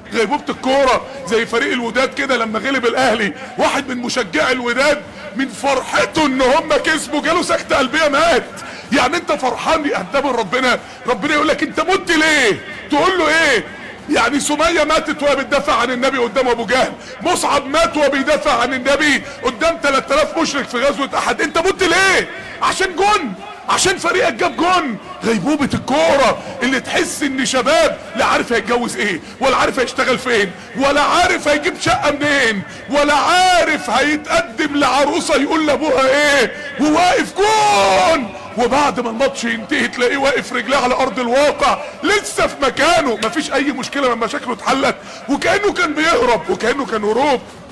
غيبوبة الكورة زي فريق الوداد كده لما غلب الاهلي واحد من مشجعي الوداد من فرحته ان هم كسبوا جاله سكتة قلبية مات يعني انت فرحان يا من ربنا ربنا يقول لك انت مت ليه تقول له ايه يعني سمية ماتت وهي بتدافع عن النبي قدام ابو جهل مصعب مات وهو بيدافع عن النبي قدام 3000 مشرك في غزوة احد انت مت ليه عشان جون عشان فريقك جاب جون غيبوبة الكورة اللي تحس ان شباب لا عارف هيتجوز ايه ولا عارف هيشتغل فين ولا عارف هيجيب شقة منين ولا عارف هيتقدم لعروسة يقول لابوها ايه وواقف جون وبعد ما الماتش ينتهي تلاقيه واقف رجليه على ارض الواقع لسه في مكانه مفيش اي مشكله من مشاكله اتحلت وكانه كان بيهرب وكانه كان هروب